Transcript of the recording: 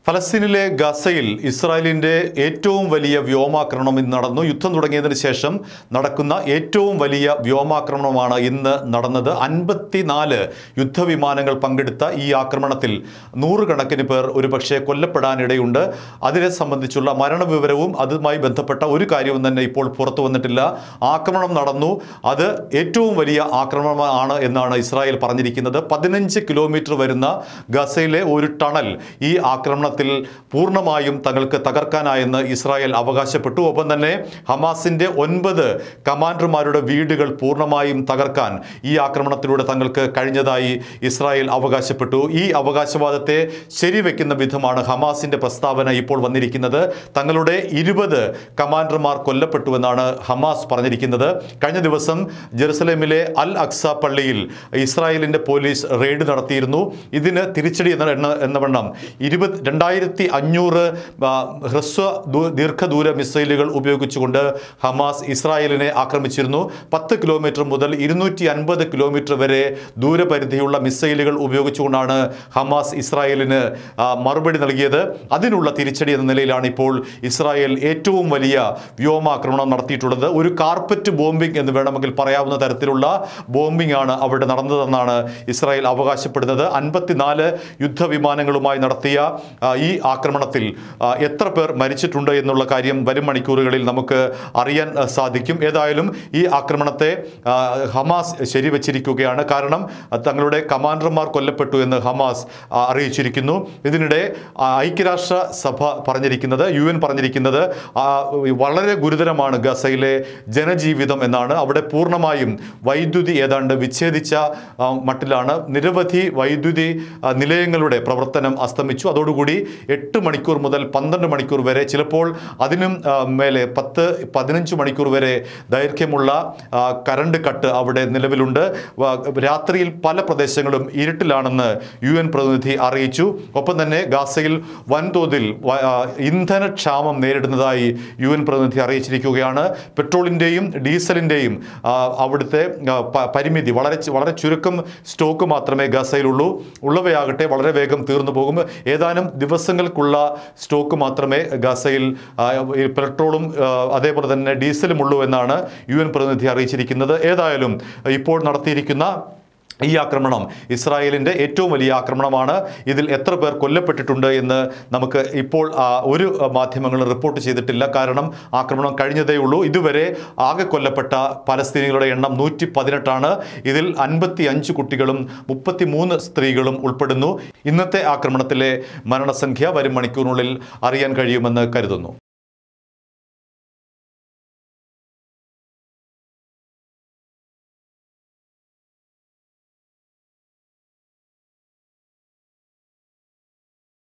ഫലസ്തീനിലെ ഗസയിൽ ഇസ്രായേലിന്റെ ഏറ്റവും വലിയ വ്യോമാക്രമണം ഇന്ന് നടന്നു യുദ്ധം തുടങ്ങിയതിന് ശേഷം നടക്കുന്ന ഏറ്റവും വലിയ വ്യോമാക്രമണമാണ് ഇന്ന് നടന്നത് അൻപത്തിനാല് യുദ്ധവിമാനങ്ങൾ പങ്കെടുത്ത ഈ ആക്രമണത്തിൽ നൂറുകണക്കിന് പേർ ഒരുപക്ഷെ കൊല്ലപ്പെടാനിടയുണ്ട് അതിനെ സംബന്ധിച്ചുള്ള മരണവിവരവും അതുമായി ബന്ധപ്പെട്ട ഒരു കാര്യവും തന്നെ ഇപ്പോൾ പുറത്തു വന്നിട്ടില്ല ആക്രമണം നടന്നു അത് ഏറ്റവും വലിയ ആക്രമണമാണ് എന്നാണ് ഇസ്രായേൽ പറഞ്ഞിരിക്കുന്നത് പതിനഞ്ച് കിലോമീറ്റർ വരുന്ന ഗസയിലെ ഒരു ടണൽ ഈ ആക്രമണത്തിൽ പൂർണ്ണമായും തങ്ങൾക്ക് തകർക്കാനായെന്ന് ഇസ്രായേൽ അവകാശപ്പെട്ടു ഒപ്പം തന്നെ ഹമാസിന്റെ ഒൻപത് കമാൻഡർമാരുടെ വീടുകൾ പൂർണ്ണമായും തകർക്കാൻ ഈ ആക്രമണത്തിലൂടെ തങ്ങൾക്ക് കഴിഞ്ഞതായി ഇസ്രായേൽ അവകാശപ്പെട്ടു ഈ അവകാശവാദത്തെ ശരിവെക്കുന്ന വിധമാണ് ഹമാസിന്റെ പ്രസ്താവന ഇപ്പോൾ വന്നിരിക്കുന്നത് തങ്ങളുടെ ഇരുപത് കമാൻഡർമാർ കൊല്ലപ്പെട്ടുവെന്നാണ് ഹമാസ് പറഞ്ഞിരിക്കുന്നത് കഴിഞ്ഞ ദിവസം ജെറുസലേമിലെ അൽ അക്സ പള്ളിയിൽ ഇസ്രായേലിന്റെ പോലീസ് റെയ്ഡ് നടത്തിയിരുന്നു ഇതിന് തിരിച്ചടി എന്ന എണ്ണ എന്നവണ്ണം ഇരുപത് രണ്ടായിരത്തി അഞ്ഞൂറ് ഹ്രസ്വ ദൂ- ദീർഘദൂര മിസൈലുകൾ ഉപയോഗിച്ചുകൊണ്ട് ഹമാസ് ഇസ്രായേലിനെ ആക്രമിച്ചിരുന്നു പത്ത് കിലോമീറ്റർ മുതൽ ഇരുന്നൂറ്റി അൻപത് കിലോമീറ്റർ വരെ ദൂരപരിധിയുള്ള മിസൈലുകൾ ഉപയോഗിച്ചുകൊണ്ടാണ് ഹമാസ് ഇസ്രായേലിന് ആ, മറുപടി നൽകിയത് അതിനുള്ള തിരിച്ചടി എന്ന നിലയിലാണ് ഇപ്പോൾ ഇസ്രായേൽ ഏറ്റവും വലിയ വ്യോമാക്രമണം നടത്തിയിട്ടുള്ളത് ഒരു കാർപ്പറ്റ് ബോംബിംഗ് എന്ന് വേണമെങ്കിൽ പറയാവുന്ന തരത്തിലുള്ള ബോംബിംഗ് ആണ് അവിടെ നടന്നതെന്നാണ് ഇസ്രായേൽ അവകാശപ്പെടുന്നത് അൻപത്തിനാല് യുദ്ധവിമാനങ്ങളുമായി നടത്തിയ ആ, ഈ ആക്രമണത്തിൽ ആ, എത്ര പേർ മരിച്ചിട്ടുണ്ട് എന്നുള്ള കാര്യം വരും മണിക്കൂറുകളിൽ നമുക്ക് അറിയാൻ ആ, സാധിക്കും ഏതായാലും ഈ ആക്രമണത്തെ ആ, ഹമാസ് ശരിവച്ചിരിക്കുകയാണ് കാരണം ആ, തങ്ങളുടെ കമാൻഡർമാർ കൊല്ലപ്പെട്ടു എന്ന് ഹമാസ് ആ, അറിയിച്ചിരിക്കുന്നു ഇതിനിടെ ആ, ഐക്യരാഷ്ട്ര സഭ പറഞ്ഞിരിക്കുന്നത് യു എൻ പറഞ്ഞിരിക്കുന്നത് ആ, വളരെ ഗുരുതരമാണ് ഗസയിലെ ജനജീവിതം എന്നാണ് അവിടെ പൂർണ്ണമായും വൈദ്യുതി ഏതാണ്ട് വിച്ഛേദിച്ച ആ, മട്ടിലാണ് നിരവധി വൈദ്യുതി ആ, നിലയങ്ങളുടെ പ്രവർത്തനം അസ്തമിച്ചു അതോടുകൂടി എട്ട് മണിക്കൂർ മുതൽ പന്ത്രണ്ട് മണിക്കൂർ വരെ ചിലപ്പോൾ അതിനും ആ, മേലെ പത്ത് പതിനഞ്ച് മണിക്കൂർ വരെ ദൈർഘ്യമുള്ള ആ, കറണ്ട് കട്ട് അവിടെ നിലവിലുണ്ട് വ- രാത്രിയിൽ പല പ്രദേശങ്ങളും ഇരുട്ടിലാണെന്ന് യു എൻ പ്രതിനിധി അറിയിച്ചു ഒപ്പം തന്നെ ഗാസയിൽ വൻതോതിൽ വ- ആ, ഇന്ധനക്ഷാമം നേരിടുന്നതായി യു എൻ പ്രതിനിധി അറിയിച്ചിരിക്കുകയാണ് പെട്രോളിൻ്റെയും ഡീസലിൻ്റെയും അവിടുത്തെ ആ, പ- പരിമിതി വളരെ ചു- വളരെ ചുരുക്കം സ്റ്റോക്ക് മാത്രമേ ഗസയിലുള്ളൂ ഉള്ളവയാകട്ടെ വളരെ വേഗം തീർന്നു പോകും ഏതാനും ദിവസങ്ങൾക്കുള്ള സ്റ്റോക്ക് മാത്രമേ ഗസയിൽ ആ, ഈ പെട്രോളും ആ, അതേപോലെ തന്നെ ഡീസലും ഉള്ളൂ എന്നാണ് യു എൻ പ്രതിനിധി അറിയിച്ചിരിക്കുന്നത് ഏതായാലും ഇപ്പോൾ നടത്തിയിരിക്കുന്ന ഈ ആക്രമണം ഇസ്രായേലിൻ്റെ ഏറ്റവും വലിയ ആക്രമണമാണ് ഇതിൽ എത്ര പേർ കൊല്ലപ്പെട്ടിട്ടുണ്ട് എന്ന് നമുക്ക് ഇപ്പോൾ ആ, ഒരു മാധ്യമങ്ങളും റിപ്പോർട്ട് ചെയ്തിട്ടില്ല കാരണം ആക്രമണം കഴിഞ്ഞതേ ഉള്ളൂ ഇതുവരെ ആകെ കൊല്ലപ്പെട്ട പലസ്തീനികളുടെ എണ്ണം നൂറ്റി പതിനെട്ടാണ് ഇതിൽ അൻപത്തി അഞ്ച് കുട്ടികളും മുപ്പത്തി മൂന്ന് സ്ത്രീകളും ഉൾപ്പെടുന്നു ഇന്നത്തെ ആക്രമണത്തിലെ മരണസംഖ്യ വരും മണിക്കൂറിനുള്ളിൽ അറിയാൻ കഴിയുമെന്ന് കരുതുന്നു